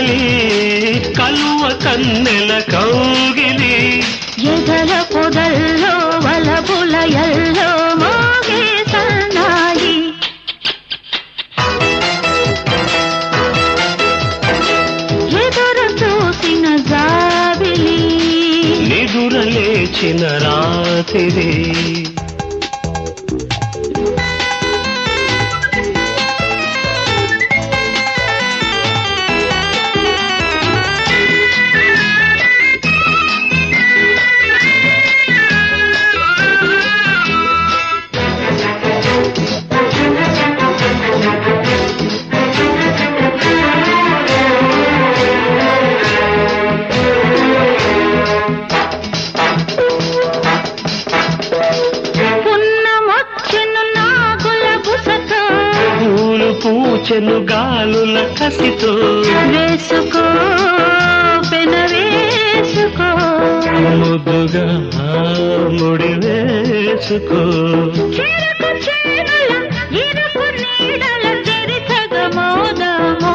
జాబిలి కలువ కన్నెల కౌగిలి ఎగల పొదల్లో వలపుల ఎల్లో మోగే సన్నాయి ఎదురు చూసిన జాబిలి నిదురలేచిన రాత్రి పున్నమొచ్చెను నాగుల బుసతో పూలు పూచెను గాలుల కసితో వేసుకో పెన వేసుకో ముద్దుగా ముడి వేసుకో చెరకు చేనుల ఇరుకు నీడల చరితగ మోదమో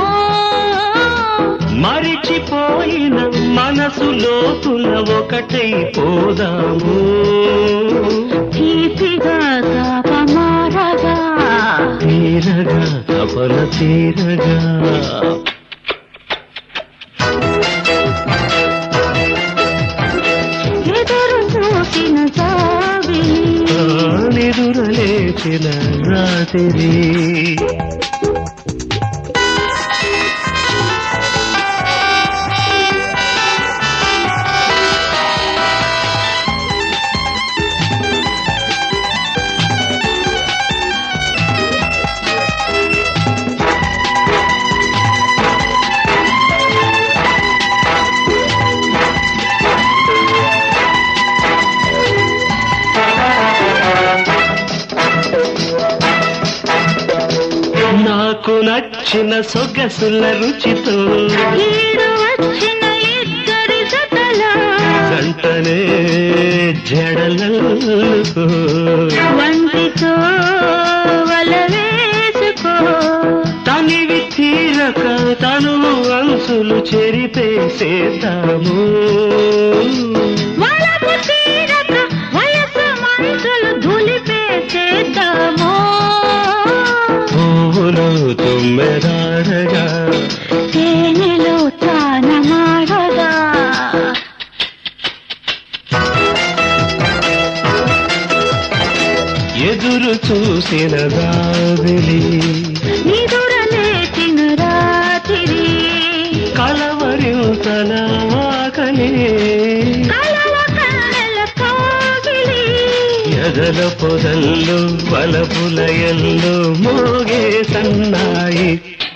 మరిచిపోయిన మనసు లోతుల ఒకటై పోదాము తీపిగా తాపమారగా తీరగా తపన తీరగా ఎదురు చూసిన జాబిలి నిదురలేచిన రాత్రి నాకు నచ్చిన సొగసుల రుచితో ఈడు వచ్చిన ఇద్దరి జతల గంటనే జడలకు వంటితో వల వేసుకో తనివి తీరక తను అంచులు చెరిపేసేద్దాము వలపు తీరక వయసు మంచులు ధులిపేసేద్దామో పువ్వులు తుమ్మెదాడగా తేనెలో తానమాడగా ఎదురు చూసిన దావిలి నిదుర లేచిన రాత్రి కలవరింతల ఆకలి కలవ కన్నెల కోగిలి ఎదల పొదల్లు వలపుల ఎల్లు మోగే సన్నాయి